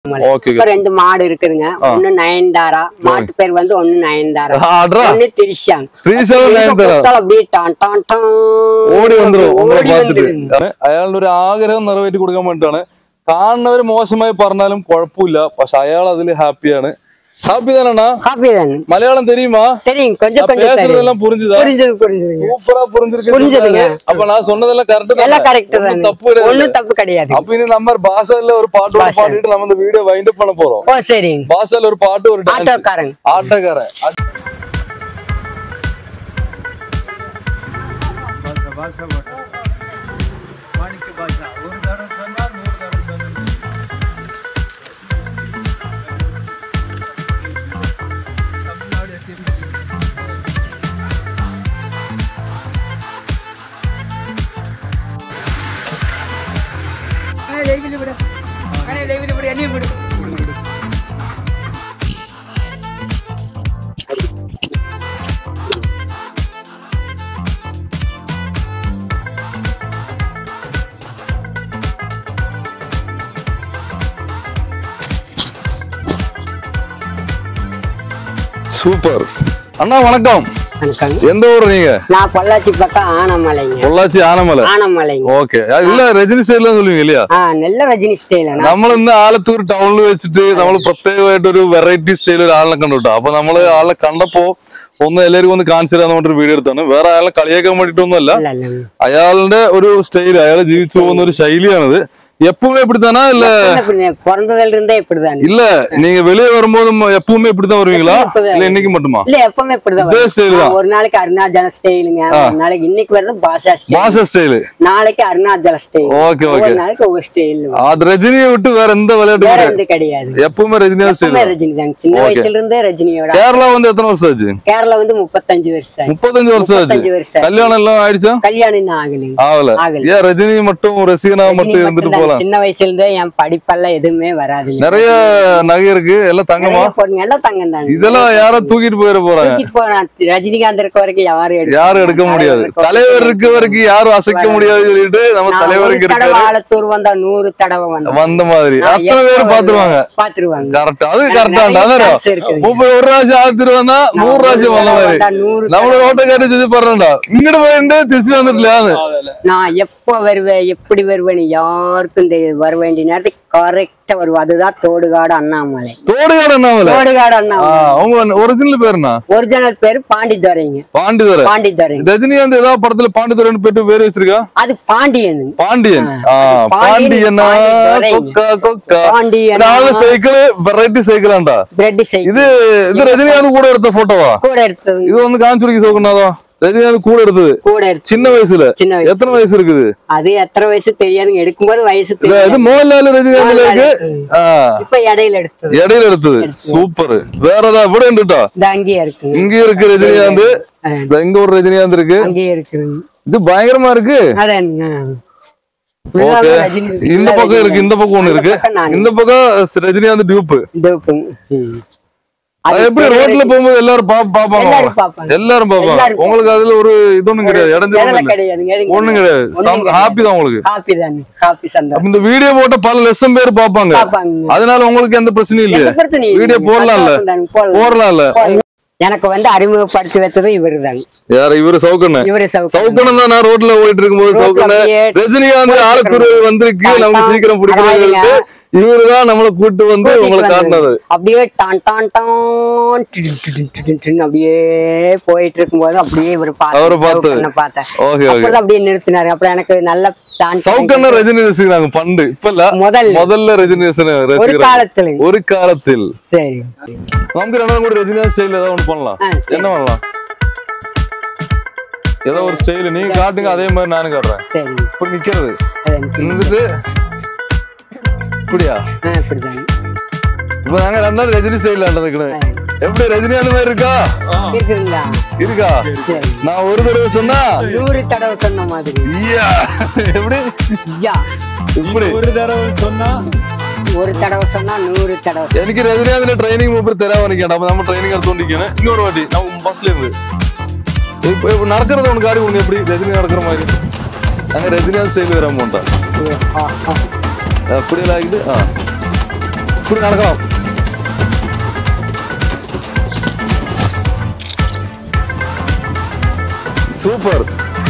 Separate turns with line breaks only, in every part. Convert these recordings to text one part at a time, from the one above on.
Okay
இப்ப ரெண்டு மாடு இருக்குதுங்க ஒண்ணு நயன்தாரா மாட்டு பேர் வந்து ஒண்ணு நயன்தாரா
ஆட்ரா
ஒண்ணு திரிஷா
ത്രിശാലും നയൻതാര.
அப்படியே டான் டான் டான்
ഓടി വന്നിരും നമ്മളെ
ஓடி
പാത്തിട്ട്
வந்துருங்க.
അയാളുടെ ഒരു ആഗ്രഹം നിറവേറ്റി കൊടുക്കാൻ വേണ്ടിയിട്ടാണ് കാണുന്നവര് മോശമായി പറഞ്ഞാലും കുഴപ്പമില്ല പക്ഷെ അയാൾ അതിൽ ഹാപ്പിയാണ് ഹാപ്പി தானண்ணா
காப்பி தானே
மலையாளம் தெரியுமா
தெரியும் கொஞ்சம்
நான்
கொஞ்சம் தெரியும்.
பேசுறதெல்லாம் புரிஞ்சுதா
புரிஞ்சது புரிஞ்சதுங்க
சூப்பரா புரிஞ்சிருக்கு
புரிஞ்சுதுங்க.
அப்ப நான் சொன்னதெல்லாம் கரெக்ட்
எல்லாம் கரெக்ட் தான்
தப்பு கிடையாது
ஒண்ணும் தப்பு கிடையாது
அப்ப இனி நம்ம பாசால ஒரு பாட்டு ஒண்ணு
பாஷா.
பாடிட்டு நம்ம இந்த வீடியோ வைண்ட் பண்ண போறோம்
ஓ சரிங்க
பாசால ஒரு பாட்டு ஒரு டான்ஸ்
ஆட்டோக்காரங்க
ஆட்டக்காரன் சூப்பர் அண்ணா வணக்கம்
வணக்கம்
எந்த ஊர் நீங்க
நான் பொள்ளாச்சி பக்கம் ஆனமலைங்க
பொள்ளாச்சி ஆனமலை
ஆனமலைங்க
ஓகே இல்ல രജനി സ്റ്റൈലിൽ சொல்லுவீங்க இல்லையா
ആ നല്ല രജനി സ്റ്റൈലാണ്
നമ്മൾ ഇന്ന് ആലത്തൂർ ടൗണിൽ വെച്ചിട്ട് നമ്മൾ പ്രത്യേകമായിട്ട് ഒരു വെറൈറ്റി സ്റ്റൈൽ ഒരു ആളിനെ കണ്ടു കേട്ടോ അപ്പൊ നമ്മള് ആളെ കണ്ടപ്പോ ഒന്ന് എല്ലാവർക്കും ഒന്ന് കാണിച്ചു തരാന്ന് പറഞ്ഞിട്ട് വീഡിയോ എടുത്താണ് വേറെ അയാളെ കളിയാക്കാൻ വേണ്ടിട്ടൊന്നുമല്ല
இல்ல இல்ல
അയാളുടെ ഒരു സ്റ്റൈൽ അയാൾ ജീവിച്ചു പോകുന്ന ഒരു ശൈലിയാണിത് எப்பவுமே இப்படித்தானா இல்ல
இப்படி பிறந்ததுல இருந்தே இப்படிதான்
இல்ல நீங்க வெளியே வரும்போது எப்பவுமே இப்படித்தான் வருவீங்களா
இப்படிதான்.
இல்ல இன்னைக்கு மட்டுமா
இல்ல எப்பவுமே இப்படிதான்
இதே
வரும்.
style தான்.
ஆ, ஒரு நாளைக்கு அருணாச்சல ஸ்டைலுங்க ஒரு நாளைக்கு இன்னைக்கு வருது பாஷா ஸ்டைல்
மாச ஸ்டைலு
நாளைக்கு அருணாச்சல ஸ்டைல்
ஓகே
ஒரு
ஓகே
நாளைக்கு ஒவ்வொரு ஸ்டைல்
அது ரஜினியை விட்டு வேற எந்த விளையாட்டு
வேற
கிடையாது
எந்த கிடையாது
எப்பவுமே ரஜினியா ஸ்டைல்
எப்பவுமே ரஜினி தான் சின்ன வயசுல இருந்தே ரஜினியோட
கேரளா வந்து எத்தனை வருஷம் ஆச்சு
கேரளா வந்து முப்பத்தஞ்சு வருஷம்
முப்பத்தஞ்சு வருஷம் ஆச்சு
முப்பத்தஞ்சு வருஷம்
கல்யாணம் எல்லாம் ஆயிடுச்சா
கல்யாணம் இன்னும் ஆகலைங்க
ஆகல
ஆகல.
ஏன் ரஜினி மட்டும் ரசிகனா மட்டும்
ரஜினி
இருந்துட்டு
மட்டும்தான்.
போலாம்
சின்ன வயசுல இருந்தே என் படிப்பெல்லாம் எதுவுமே வராதுங்க
நிறைய நகை இருக்கு எல்லாம் தங்கமா
நிறைய போடுங்க எல்லாம் தங்கம் தாங்க
இதெல்லாம் யாரா தூக்கிட்டு போயிட போறாங்க
தூக்கிட்டு போறான் ரஜினிகாந்த் இருக்க வரைக்கும் யாரும் எடுக்க
யாரும் எடுக்க முடியாது தலைவர் இருக்க வரைக்கும் யாரும் அசைக்க முடியாது சொல்லிட்டு நம்ம
நான்
தலைவருக்கு
ஒரு தடவை
இருக்காரு
ஆலத்தூர் வந்தா நூறு தடவை வந்தேன்
வந்த மாதிரி
நான்
அத்தனை
எப்ப
பேர் பாத்துருவாங்க
வருவேன், பாத்துருவாங்க
கரெக்ட் அது
எனக்கு
கரெக்டா
நிறைய
அதான்
chance இருக்குதுங்க.
முப்பது ஒரு ராசி ஆத்திரு வந்தா நூறு ராசி
நூறு
வந்த
தடவை
மாதிரி
வந்தா நூறு
நம்மள ஓட்ட காட்டி செஞ்சு பாருடா இங்கிட்டு போயிட்டு திருச்சி வந்துட்டலையான்னு
நான் எப்ப வருவேன் எப்படி வருவேன்னு யாருக்கும் தெரியாது வர வேண்டிய நேரத்துக்கு கரெக்டா வருவேன் அதுதான் தோடுகாடு அண்ணாமலை
தோடுகாடு என்னாமல
தோடுகாடு அண்ணாமலை
அவங்க ஒரிஜினல் பேர் என்ன
ஒரிஜினல் பேரு பாண்டித்துறைங்க
பாண்டிதுரை
பாண்டித்துறை
ரஜினிகாந்த் ஏதாவது படத்துல பாண்டிதுரைன்னு போயிட்டு பேர் வச்சிருக்கா
அது பாண்டியன்
பாண்டியன் ஆ,
பாண்டியன்,
பாண்டியனா
பாண்டித்துரை.
கொக்கா கொக்கா
பாண்டியனா.
நாலு சைக்கிள் வெரைட்டி சைக்கிளாண்டா
பிரெட் சைக்கிள்
இது இது ரஜினிகாந்த் கூட எடுத்த போட்டோவா
கூட எடுத்தது
இது வந்து காமிச்சுடிக்கு சோக்குனாதா ரஜினிகாந்த் கூட எடுத்தது
கூட எடுத்து
சின்ன வயசுல
சின்ன வயசு.
எத்தனை வயசு இருக்குது
அது எத்தனை வயசு தெரியாதுங்க எடுக்கும்போது வயசு
இது- இது
தெரியாது
மோகன்லால் ரஜினிகாந்த்ல இருக்கு ஆ,
இப்ப இடையில எடுத்தது
இடையில எடுத்தது சூப்பர் வேற ஏதாவது விட உண்டுட்டா
இது அங்கேயே இருக்குங்க
இங்க இருக்கு ரஜினிகாந்த்
ஆ.
இந்த இங்க ஒரு ரஜினிகாந்த் இருக்கு
அங்கேயே இருக்குங்க
இது பயங்கரமா இருக்கு
அதானுங்க
ஓகே
ஃபுல்லாவே ரஜினி
இந்த பக்கம் இருக்கு இந்த பக்கம் ஒண்ணு இருக்கு
அந்த பக்கம் நான்
இந்த பக்கம் ரஜினிகாந்த் டியூப்
இந்த பக்கம். ம்.
அது
அது
எப்படி ரோட்ல போகும்போது எல்லாரும் பா- பாப்பாங்க
எல்லாரும் பார்ப்பாங்க.
எல்லாரும் பாப்பாங்க
எல்லாரும்
உங்களுக்கு அதுல ஒரு இது ஒண்ணும் கிடையாது
எதுல
இடைஞ்சல்
கிடையாதுங்க எதுங்க
ஒண்ணும் கிடையாது ஹாப்பி தான் உங்களுக்கு
காப்பி தானே காப்பி சந்தோஷம்
அப்ப இந்த வீடியோ போட்ட பல லட்சம் பேர் பாப்பாங்க
பார்ப்பாங்க
அதனால உங்களுக்கு எந்த பிரச்சனையும் இல்லையா
எந்த பிரச்சனையும்
வீடியோ
இல்லைங்க.
போடலாம்ல
சந்தோஷம் தாங்க, போடலாம்.
போடலாம்ல
போடலாம். எனக்கு வந்து அறிமுகப்படுத்தி வச்சது இவரு தாங்க
யார இவரு சவுக்கண்ண
இவரு சவுக்கு
சவுக்கண்ணன் தான் நான் ரோட்ல போயிட்டு இருக்கும்போது
ரோட்ல
சவுக்கண்ண
அப்படியே
ரஜினிகாந்த் ஆலத்தூர் வந்திருக்கு நம்ம சீக்கிரம் பிடிக்கிறது இவரு தான் நம்மளை கூட்டு வந்து உங்களை காட்டினது
அப்படியே டான் டான் டான் டிடின் டிடின் டிடின் டிடின் அப்படியே போயிட்டு இருக்கும்போது அப்படியே இவர்
அவரை பார்த்து.
பார்த்தேன் பார்த்தேன்
ஓகே ஓகே
அப்புறம் அப்படியே நிறுத்தினாரு அப்புறம் எனக்கு நல்ல சான்ஸ்
சவுக்கண்ண ரஜினி ரசிக்கிறாங்க பண்டு இப்ப இல்ல
முதல்ல
முதல்ல ரஜினி ரசிகர்
ஒரு
ரசிக்கிறாங்க
காலத்துல
ஒரு காலத்தில்
சரி
நமக்கு ரெண்டாவது கூட ரஜினிகாந்த் ஸ்டைல் ஏதாவது ஒண்ணு பண்ணலாம்
ஆ, சரி.
என்ன பண்ணலாம் ஏதோ ஒரு ஸ்டைல் நீங்க காட்டுங்க அதே மாதிரி நானும் காட்டுறேன்
சரி
இப்ப நிக்கிறது
அதான்.
நின்றுட்டு இப்படியா
ஆ, இப்படிதாங்க
இப்ப நாங்க ரெண்டாவது ரஜினி ஸ்டைல் நடந்துக்கணும் எப்படி ரஜினி அந்த மாதிரி இருக்கா
இருக்குதுங்களா
இருக்கா
சரி
நான் ஒரு தடவை சொன்னா
நூறு தடவை சொன்ன மாதிரி
ஐயா எப்படி
ஐயா
இப்படி
ஒரு தடவை சொன்னா
ஒரு தடவை சொன்னா நூறு தடவை
എനിക്ക് രജനീകാന്തിന്റെ ട്രെയിനിങ് മൂപ്പർ തരാൻ വേണ്ടിയാണ് അപ്പൊ നമ്മൾ ട്രെയിനിങ് എടുത്തോണ്ടിരിക്കുകയാണ് இன்னொரு வாட்டி நம்ம பஸ்ல இருந்து இப்ப இப்ப நடக்கிறது உனக்கு காடி கொடுங்க எப்படி ரஜினி நடக்கிற மாதிரி நாங்க ரஜினிகாந்த் ஸ்டைல் வராம போட்டோம்
ஆ, ஆ.
அப்படியெல்லாம் ஆகிட்டு ஆ இப்படி நடக்கலாம் സൂപ്പർ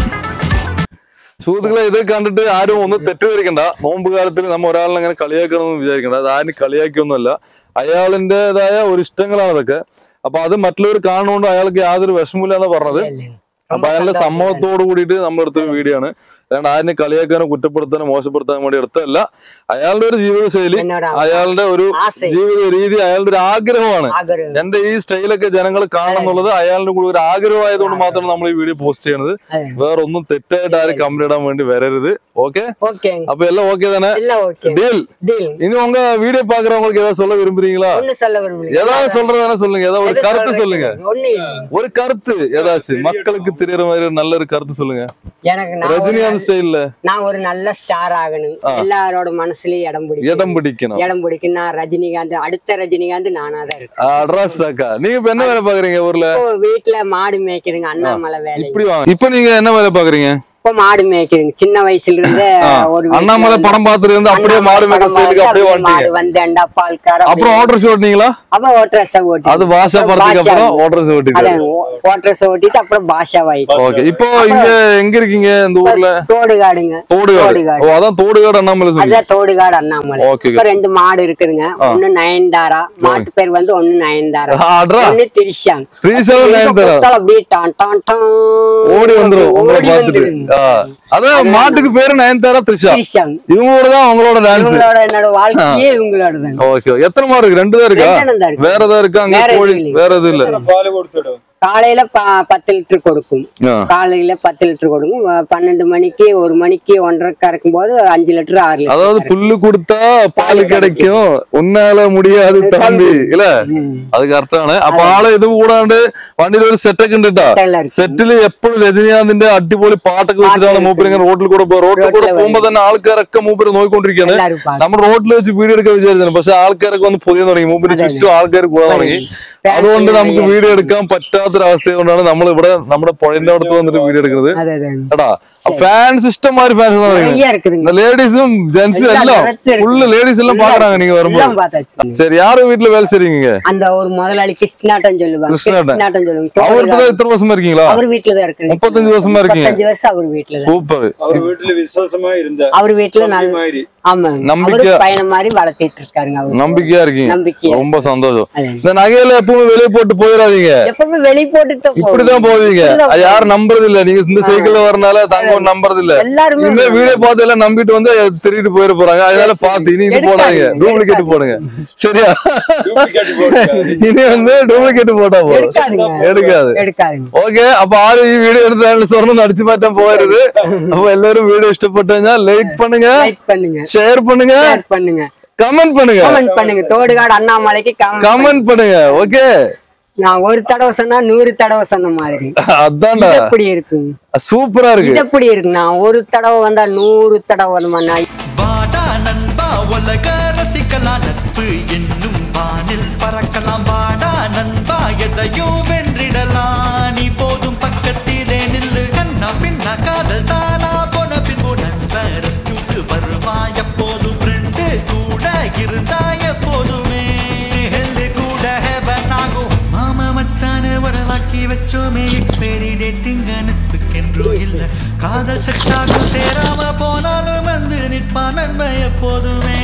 സുഹൃത്തുക്കളെ ഇത് കണ്ടിട്ട് ആരും ഒന്ന് തെറ്റിദ്ധരിക്കണ്ട നോമ്പ് കാലത്തിൽ നമ്മ ഒരാളിനെ അങ്ങനെ കളിയാക്കണമെന്ന് വിചാരിക്കണ്ട അത് ആരും കളിയാക്കിയൊന്നുമല്ല അയാളിൻ്റെതായ ഒരു ഇഷ്ടങ്ങളാണ് ഇതൊക്കെ അപ്പൊ അത് മറ്റുള്ളവർ കാണുകൊണ്ട് അയാൾക്ക് യാതൊരു വിഷമമില്ല എന്ന് പറഞ്ഞത് അപ്പൊ അയാളുടെ സമ്മതത്തോട് കൂടിയിട്ട് നമ്മൾ എടുത്തൊരു വീഡിയോ ആണ് അല്ലാണ്ട് ആരിനെ കളിയാക്കാനോ കുറ്റപ്പെടുത്താനോ മോശപ്പെടുത്താനോ വേണ്ടി എടുത്തല്ല അയാളുടെ ഒരു ജീവിതശൈലി
എന്നോട്
അയാളുടെ ഒരു
ആശയം.
ജീവിത രീതി അയാളുടെ ഒരു ആഗ്രഹമാണ്
ആഗ്രഹം
എന്റെ ഈ സ്റ്റൈലൊക്കെ ജനങ്ങൾ കാണണം എന്നുള്ളത് അയാളുടെ കൂടെ ഒരു ആഗ്രഹമായതുകൊണ്ട് മാത്രമാണ് നമ്മൾ ഈ വീഡിയോ പോസ്റ്റ് ചെയ്യുന്നത്
അതെ
വേറെ ഒന്നും തെറ്റായിട്ട് ആരും കമന്റ് ഇടാൻ വേണ്ടി വരരുത് ഓക്കെ
ஓகே
அப்ப எல்லாம் ஓகே தானே
எல்லாம் ஓகே
டீல்
டீல்
இனி உங்க வீடியோ பாக்குறவங்களுக்கு ஏதாவது சொல்ல விரும்புறீங்களா
ஒண்ணு சொல்ல விரும்பல
ஏதாவது சொல்றதானே சொல்லுங்க ஏதாவது ஒரு கருத்து சொல்லுங்க
ஒண்ணு
ஒரு கருத்து ஏதாச்சும் மக்களுக்கு தெரியற மாதிரி ஒரு நல்ல ஒரு கருத்து சொல்லுங்க
எனக்கு நான் ஒரு
ரஜினிகாந்த் ஸ்டைல்ல
நான் ஒரு நல்ல ஸ்டார் ஆகணும் எல்லாரோட மனசுலயும் இடம் பிடிக்கும்
இடம் பிடிக்கணும்
இடம் பிடிக்கும் நான் ரஜினிகாந்த் அடுத்த ரஜினிகாந்த் நானா தான் இருக்கேன்
அட்ரஸ் அக்கா நீங்க இப்ப என்ன வேலை பாக்குறீங்க ஊர்ல
இப்போ வீட்டுல மாடு மேய்க்கிறேங்க அண்ணாமலை வேலை
இப்படி வாங்க இப்ப நீங்க என்ன வேலை பாக்குறீங்க
இப்போ மாடு மேய்க்கிறேங்க சின்ன வயசுல இருந்தே ஒரு வீட்டுல
அண்ணாமலை
வந்து
படம் பார்த்துட்டு இருந்து அப்படியே மாடு மேய்க்கிற
படம்
ஸ்டைலுக்கு அப்படியே
பார்த்து
வந்துட்டீங்க
மாடு வந்தேன்டா பால் கார
அப்புறம் ஓட்டர் ஓட்டினீங்களா
அப்புறம் ஓட்டரச ஓட்டி
அது பாஷா படத்துக்கு அப்புறம் ஓட்டர் ஓட்டிட்டு
அதான் ஓட்டரச ஓட்டிட்டு அப்புறம் பாஷா வாயிட்டு
ஓகே இப்போ இங்க எங்க இருக்கீங்க இந்த ஊர்ல
தோடுகாடுங்க
தோடுகாடு
தோடுகாடு.
ஓ அதான் தோடுகாடு அண்ணாமலை சொல்லி
அதான் தோடுகாடு அண்ணாமலை
ஓகே
இப்ப ரெண்டு மாடு இருக்குதுங்க ஒண்ணு நயன்தாரா மாட்டு பேர் வந்து ஒண்ணு நயன்தாரா
அட்ரா
ஒண்ணு திரிஷான்
த்ரீ செவன் நைன் தரா
குத்தால அப்படியே டான் டான் டான்
ஓடி வந்துரும் உங்களை
ஓடி
பார்த்துட்டு
வந்துரும்.
ஆ. அதான் மாட்டுக்கு பேரு நயன்தாரா த்ரிஷா
திரிஷான்
இவங்க கூட தான் அவங்களோட டான்ஸ்
இவங்களோட என்னோட வாழ்க்கையே இவங்களோட தான்
ஓகே எத்தனை மாடு இருக்கு ரெண்டு தான் இருக்கா
ரெண்டெண்ணம் தான் இருக்கு.
வேற ஏதாவது இருக்கா அங்க
வேற
கோழி
எதுவும் இல்லைங்க.
வேற எதுவும் இல்ல
பால் கொடுத்துடும்
காலையில ப- பத்து லிட்டர் கொடுக்கும்
ஆ.
காலையில பத்து லிட்டர் கொடுக்கும் வ- பன்னெண்டு மணிக்கு ஒரு மணிக்கு ஒன்றரை கறக்கும் போது அஞ்சு லிட்டர் ஆறு லிட்டர்
அதாவது புல்லு கொடுத்தா பால் கிடைக்கும் உன்னால முடியாது தம்பி இல்ல അത് കറക്റ്റാണ് അപ്പൊ ആള് ഇത് കൂടാണ്ട് വണ്ടിയിൽ ഒരു സെറ്റൊക്കെ ഉണ്ട് കേട്ടാ
എല്ലാം ഇருக்கு.
സെറ്റില് എപ്പോഴും രജനീകാന്തിന്റെ അടിപൊളി പാട്ടൊക്കെ വെച്ചിട്ടാണ് മൂപ്പര് ഇങ്ങനെ റോഡിൽ കൂടെ പോകുക റോഡിൽ കൂടെ
റോഡിലെ
പോകുമ്പോ തന്നെ ആൾക്കാരൊക്കെ മൂപ്പര് നോക്കിക്കൊണ്ടിരിക്കുകയാണ്
എല്ലാരും പാടും.
നമ്മൾ റോഡിൽ വെച്ച് വീഡിയോ എടുക്കാൻ വിചാരിച്ചു പക്ഷെ ആൾക്കാരൊക്കെ വന്ന് പൊതിയാൻ തുടങ്ങി മൂപ്പര് ചുറ്റും ആൾക്കാർ കൂടാൻ തുടങ്ങി അതുകൊണ്ട് നമുക്ക് വീഡിയോ എടുക്കാൻ പറ്റാത്തൊരവസ്ഥ കൊണ്ടാണ് നമ്മൾ ഇവിടെ നമ്മുടെ പുഴന്റെ അടുത്ത് വന്നിട്ട് വീഡിയോ എടുക്കുന്നത്
അതെ അതെ
കേട്ടാ ഫാൻസ് ഇഷ്ടംമാതിരി ഫാൻസ് എന്ന് പറയുന്നത്
நிறைய இருக்குதுங்க
லேடிஸும் ஜென்ஸும்
எல்லாம்
எல்லாம்
நிறைய இருக்கு.
ஃபுல்லு லேடிஸ் எல்லாம் பாக்குறாங்க நீங்க வரும்போது
எல்லாம் பார்த்தாச்சு
சரி யாரு வீட்டுல வேலை செய்றீங்க
அந்த ஒரு முதலாளி கிருஷ்ணாட்டம் சொல்லுவாங்க
கிருஷ்ணாட்டம்.
கிருஷ்ணாட்டம் சொல்லுவாங்க
அவர்கிட்ட தான் இத்தனை வருஷமா இருக்கீங்களா
அவர் வீட்டுல தான் இருக்கு
முப்பத்தஞ்சு வருஷமா இருக்கீங்க
முப்பத்தஞ்சு வருஷம் அவர் வீட்டுல தான்
சூப்பர்
அவர் வீட்டுல விசுவாசமா இருந்த
அவர் வீட்டுல
தம்பி
நல்ல
மாதிரி
ஆமாங்க
நம்பிக்கை-
அவரு பையனை மாதிரி வளர்த்திட்டு இருக்காருங்க அவரு
நம்பிக்கையா இருக்கீங்க
நம்பிக்கையா.
ரொம்ப சந்தோஷம்
அதே.
இந்த நகையில எப்பவுமே வெளியே போட்டு போயிடாதீங்க
எப்பவுமே வெளி போட்டுட்டு தான் போவோம்.
இப்படிதான் போவீங்க
இப்படிதான்
அது யாரும் நம்புறது இல்ல நீங்க இந்த சைக்கிள்ல வரனால தங்கம் நம்புறது இல்ல
எல்லாருமே
இனிமே வீடியோ பார்த்து எல்லாம் நம்பிட்டு வந்து திருடிட்டு போயிட போறாங்க அதனால பார்த்து இனி இது போடாதீங்க
எடுக்காதீங்க,
டூப்ளிகேட் போடுங்க சரியா
டூப்ளிகேட் போட்டு
இனி வந்து டூப்ளிகேட் போட்டா போதும்
எடுக்காதீங்க
എടുക്കാതെ
எடுக்காதுங்க
ഓക്കെ അപ്പൊ ആരും ഈ വീഡിയോ എടുത്ത് സ്വർണ്ണം അടിച്ചു മാറ്റാൻ പോകരുത് അപ്പൊ എല്ലാവരും വീഡിയോ ഇഷ്ടപ്പെട്ടു കഴിഞ്ഞാൽ ലൈക്ക് பண்ணுங்க
லைக் பண்ணுங்க
ஷேர் பண்ணுங்க
ஷேர் பண்ணுங்க
கமெண்ட் பண்ணுங்க
கமெண்ட் பண்ணுங்க தோடுகாடு அண்ணாமலைக்கு comment
கமெண்ட் பண்ணுங்க ஓகே
நான் ஒரு தடவை சொன்னா நூறு தடவை சொன்ன மாதிரி
அதான்டா
இது எப்படி இருக்கும்
சூப்பரா இருக்கு
இது எப்படி இருக்கு நான் ஒரு தடவை வந்தா நூறு தடவை வருமா நான்
வாடா நண்பா உலக ரசிக்கலாம் நட்பு என்னும் வானில் பறக்கலாம் வாடா நண்பா எதையும் வென்றிடலாம் நீ போதும் பக்கத்திலே நில்லு கண்ணா பின்னா காதல் தானா போன பின்பு நண்பர் ரெஸ்கியூக்கு வருவா எப்போதும் ஃப்ரெண்டு கூட இருந்தா எப்போதுமே ஹெல்லு கூட ஹெவன் ஆகும் மாமா மச்சான வரவாக்கி வச்சோமே எக்ஸ்பைரி டேட்டிங் அனுப்புக்கென்றோ இல்ல காதல் செட்டாகும் சேராம போனாலும் வந்து நிற்பான் நன்மை எப்போதுமே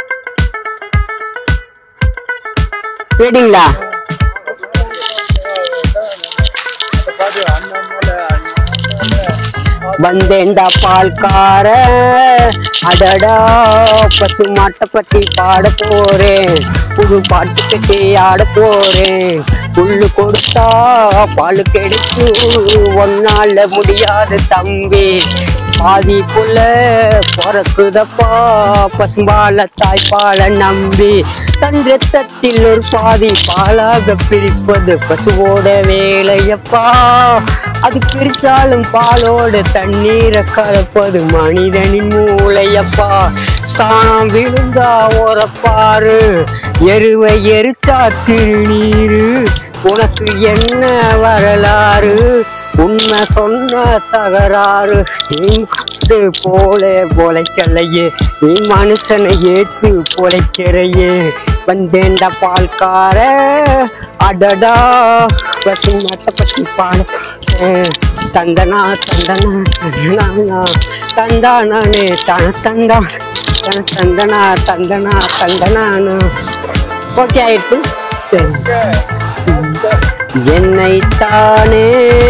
கேட்டீங்களா வந்தேன்டா பால்கார அடடா பசு மாட்டை பத்தி பாட போறேன் புது பாட்டு கட்டி ஆட போறேன் புல்லு கொடுத்தா பால் கிடைக்கும் ஒன்னால முடியாது தம்பி பாதி புள்ள பிறக்குதப்பா பசும்பால தாய்ப்பால நம்பி தன் ரத்தத்தில் ஒரு பாதி பாலாக பிரிப்பது பசுவோட வேலையப்பா அது பிரித்தாலும் பாலோட தண்ணீரை கலப்பது மனிதனின் மூளையப்பா சாணம் விழுந்தா ஓரப்பாரு எருவை எரிச்சா திருநீரு உனக்கு என்ன வரலாறு உண்மை சொன்ன தகராறு நீ இது போல பொழைக்கலையே நீ மனுஷனை ஏற்று பொழைக்கிறையே வந்தேண்ட பால்கார அடடா பசு மட்டை பத்தி பாடு அஹ், தந்தனா தந்தனா தந்தனா தந்தானே தன தந்தா தன தந்தனா தந்தனா தந்தனானு ஓகே ஆயிடுச்சு சரி என்னைத்தானே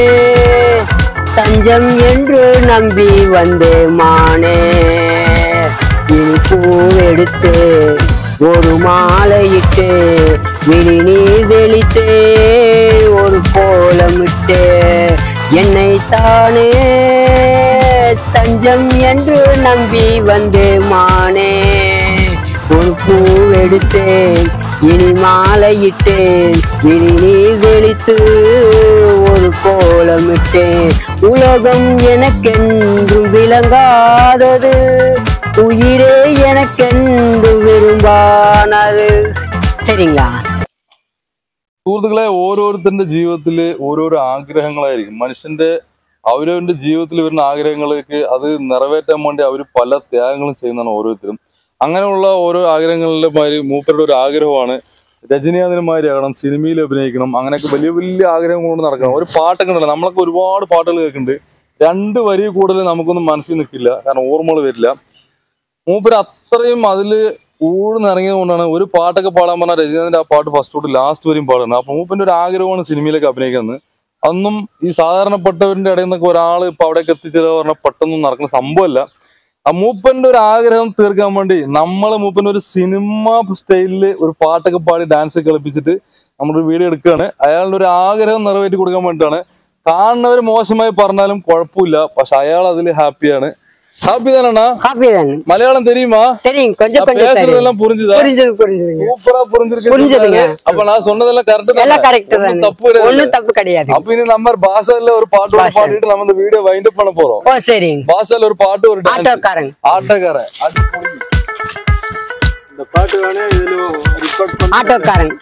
தஞ்சம் என்று நம்பி வந்தே மானே இனி பூவெடுத்து ஒரு மாலையிட்டு விழி நீர் தெளித்து ஒரு கோலமிட்டு என்னைத்தானே தஞ்சம் என்று நம்பி வந்தே மானே ஒரு பூவெடுத்தேன் இனி மாலையிட்டேன் இனி நீர் தெளித்து ஒரு கோலமிட்டேன் உலகம் எனக்கென்றும் விளங்காதது உயிரே எனக்கென்று വിരുമ്പാനത് சரிங்களா
സുഹൃത്തുക്കളെ ഓരോരുത്തരുടെ ജീവിതത്തില് ഓരോരോ ആഗ്രഹങ്ങളായിരിക്കും മനുഷ്യന്റെ അവരവന്റെ ജീവിതത്തിൽ വരുന്ന ആഗ്രഹങ്ങൾക്ക് അത് നിറവേറ്റാൻ വേണ്ടി അവർ പല ത്യാഗങ്ങളും ചെയ്യുന്നതാണ് ഓരോരുത്തരും അങ്ങനെയുള്ള ഓരോ ആഗ്രഹങ്ങളിലെ മാതിരി മൂപ്പരുടെ ഒരു ആഗ്രഹമാണ് രജനീകാന്തിനുമാതിരി ആകണം സിനിമയിൽ അഭിനയിക്കണം അങ്ങനെയൊക്കെ വലിയ വലിയ ആഗ്രഹം കൊണ്ട് നടക്കണം ഒരു പാട്ടൊക്കെ ഉണ്ടല്ലോ നമ്മളൊക്കെ ഒരുപാട് പാട്ടുകൾ കേൾക്കുന്നുണ്ട് രണ്ട് വരി കൂടുതൽ നമുക്കൊന്നും മനസ്സിൽ നിൽക്കില്ല കാരണം ഓർമ്മകൾ വരില്ല മൂപ്പര് അത്രയും അതില് ഊഴ്ന്നിറങ്ങിയത് കൊണ്ടാണ് ഒരു പാട്ടൊക്കെ പാടാൻ പറഞ്ഞാൽ രജനീകാന്തിന്റെ ആ പാട്ട് ഫസ്റ്റ് തൊട്ട് ലാസ്റ്റ് വരെയും പാടുന്നത് അപ്പൊ മൂപ്പന്റെ ഒരു ആഗ്രഹമാണ് സിനിമയിലേക്ക് അഭിനയിക്കുന്നത് അന്നും ഈ സാധാരണപ്പെട്ടവരുടെ ഇടയിൽ നിന്നൊക്കെ ഒരാൾ ഇപ്പൊ അവിടേക്ക് എത്തിച്ചേരുക പറഞ്ഞാൽ പെട്ടെന്ന് നടക്കുന്ന സംഭവമല്ല ആ മൂപ്പന്റെ ഒരു ആഗ്രഹം തീർക്കാൻ വേണ്ടി നമ്മള് മൂപ്പന്റെ ഒരു സിനിമ സ്റ്റൈലില് ഒരു പാട്ടൊക്കെ പാടി ഡാൻസ് കളിപ്പിച്ചിട്ട് നമ്മളൊരു വീഡിയോ എടുക്കുകയാണ് അയാളുടെ ഒരു ആഗ്രഹം നിറവേറ്റി കൊടുക്കാൻ വേണ്ടിയിട്ടാണ് കാണുന്നവർ മോശമായി പറഞ്ഞാലും കുഴപ്പമില്ല പക്ഷെ അയാൾ അതിൽ ഹാപ്പിയാണ് ഹാപ്പി தானண்ணா
காப்பி தானே
மலையாளம் தெரியுமா
தெரியும் கொஞ்சம்
நான்
கொஞ்சம் தெரியும்
பேசுறதெல்லாம் புரிஞ்சுதா
புரிஞ்சது புரிஞ்சதுங்க
சூப்பரா புரிஞ்சிருக்கு
புரிஞ்சுதுங்க.
அப்ப நான் சொன்னதெல்லாம் கரெக்ட்
எல்லாம் கரெக்ட்
ஒண்ணும்
தானே
தப்பு கிடையாது
ஒண்ணும் தப்பு கிடையாது
அப்ப இனி நம்ம பாஷால ஒரு பாட்டு ஒண்ணு
பாஷா.
பாடிட்டு நம்ம இந்த வீடியோ வைண்ட் அப் பண்ண போறோம்
ஓ சரிங்க
பாஷால ஒரு பாட்டு ஒரு டான்ஸ்
ஆட்டோக்காரன்
ஆட்டக்காரன் அது புரியுது.
இந்த பாட்டு வேணா இதுல ரெக்கார்ட் பண்ணி
ஆட்டோக்காரன்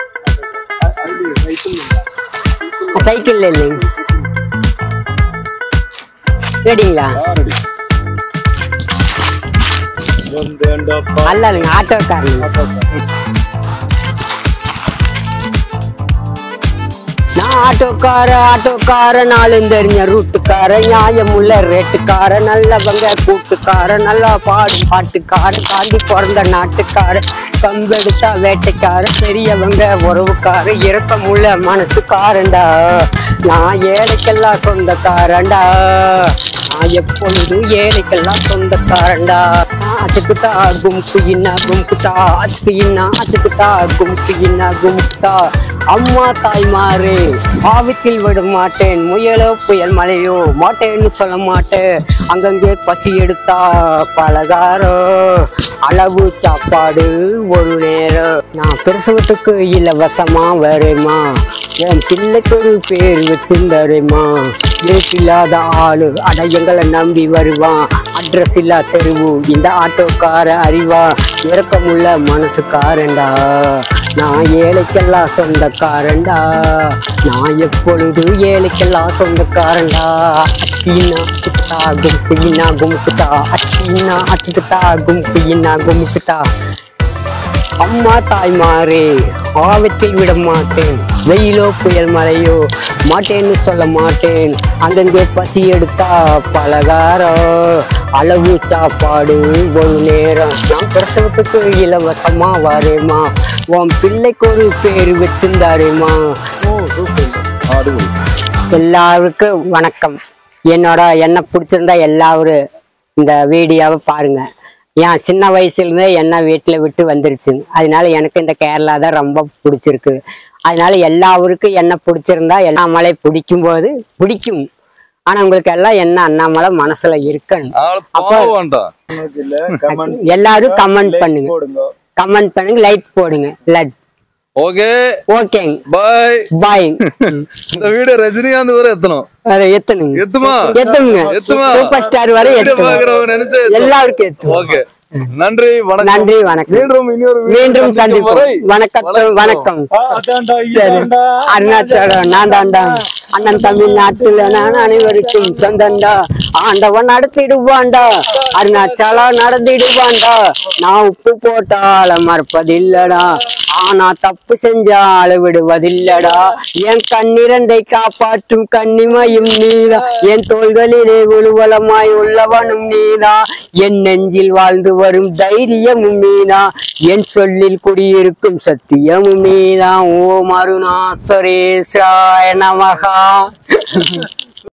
சைக்கிள் இல்லைங்க ரெடிங்களா
வந்தேன்டா
அல்ல இல்லைங்க ஆட்டோக்காரன் நான் ஆட்டோக்கார ஆட்டோக்கார நாளும் தெரிஞ்ச ரூட்டுக்கார நியாயம் உள்ள ரேட்டுக்கார நல்லவங்க கூட்டுக்கார நல்லா பாடும் பாட்டுக்கார காந்தி பிறந்த நாட்டுக்கார கம்பெடுத்தா வேட்டைக்கார பெரியவங்க உறவுக்கார இறக்கமுள்ள மனசுக்காரண்டா நான் ஏழைக்கெல்லாம் சொந்தக்காரண்டா நான் எப்பொழுதும் ஏழைக்கெல்லாம் சொந்தக்காரண்டா அச்சுக்குத்தா கும்கு இன்னா கும்குத்தா அச்சுக்கு இன்னா அச்சுக்குத்தா கும்கு இன்னா கும்குத்தா அம்மா தாய்மாரே ஆபத்தில் விட மாட்டேன் முயலோ புயல் மழையோ மாட்டேன்னு சொல்ல மாட்டேன் அங்கங்கே பசி எடுத்தா பலகாரோ அளவு சாப்பாடு ஒரு நேரம் நான் பிரசவத்துக்கு இலவசமா வரேம்மா என் பிள்ளைக்கு ஒரு பேர் வச்சிருந்தாரேம்மா இல்லாத ஆளு அடையங்களை நம்பி வருவான் அட்ரஸ் இல்லா தெருவு இந்த ஆட்டோக்கார அறிவா இறக்கமுள்ள மனசுக்காரண்டா நான் ஏழைக்கெல்லாம் சொந்தக்காரண்டா நான் எப்பொழுது ஏழைக்கெல்லாம் சொந்தக்காரண்டா அச்சினா அச்சுக்குத்தா கும்சினா கும்குத்தா அச்சினா அச்சுக்குத்தா கும்சினா கும்குத்தா அம்மா தாய்மாரே ஆபத்தில் விட மாட்டேன் வெயிலோ புயல் மழையோ மாட்டேன்னு சொல்ல மாட்டேன் அங்கங்கே பசி எடுத்தா பலகாரம் அளவு சாப்பாடு ஒரு நேரம் நான் பிரசவத்துக்கு இலவசமா வரேம்மா உன் பிள்ளைக்கு ஒரு பேர் வச்சிருந்தாரேம்மா ஓ சூப்பர்
அடிപൊളി
எல்லாருக்கும் வணக்கம் என்னோட என்ன பிடிச்சிருந்தா எல்லாரும் இந்த வீடியோவை பாருங்க ஏன் சின்ன வயசுலேருந்தே என்ன வீட்டில் விட்டு வந்துருச்சு அதனால எனக்கு இந்த கேரளா தான் ரொம்ப பிடிச்சிருக்கு அதனால எல்லாருக்கும் என்ன பிடிச்சிருந்தா அண்ணாமலை பிடிக்கும் போது பிடிக்கும் ஆனா உங்களுக்கு எல்லாம் என்ன அண்ணாமலை மனசுல இருக்கணும்
ஆள் பாவம் வேண்டா
இல்ல கமெண்ட்
எல்லாரும் கமெண்ட் பண்ணுங்க
போடுங்க
கமெண்ட் பண்ணுங்க லைக் போடுங்க லட்
ஓகே
ஓகேங்க
பாய்
பாய்
இந்த வீடியோ ரஜினிகாந்த் வரை எத்தணும்
வேற எத்தனுங்க
எத்துமா
எத்துங்க
எத்துமா
சூப்பர் ஸ்டார் வரை
வீடியோ
எத்துங்க
பாக்குறவங்க நினைச்சே
எல்லாருக்கும் எத்துங்க
ஓகே நன்றி வணக்கம்
நன்றி வணக்கம்
மீண்டும் இன்னொரு video
மீண்டும்
சந்திக்கும் வரை
சந்திப்போம் வணக்கம் வணக்கம்
ஆ, அதான்டா
சரி
இதான்டா
அருணாச்சலம் நான் தாண்டா அண்ணன் தமிழ்நாட்டுல நான் அனைவருக்கும் சொந்தண்டா ஆண்டவன் நடத்திடுவான்டா அருணாச்சலம் நடந்திடுவான்டா நான் உப்பு போட்டால மறப்பதில்லடா ஆனா தப்பு செஞ்சா அளவிடுவதில்லடா என் கண்ணிரண்டை காப்பாற்றும் கண்ணிமையும் நீதான் என் தோள்களிலே உழுவலமாய் உள்ளவனும் நீதான் என் நெஞ்சில் வாழ்ந்து வரும் தைரியமும் நீதான் என் சொல்லில் குடியிருக்கும் சத்தியமும் நீதான் ஓ மருணாசரேசாய நமகா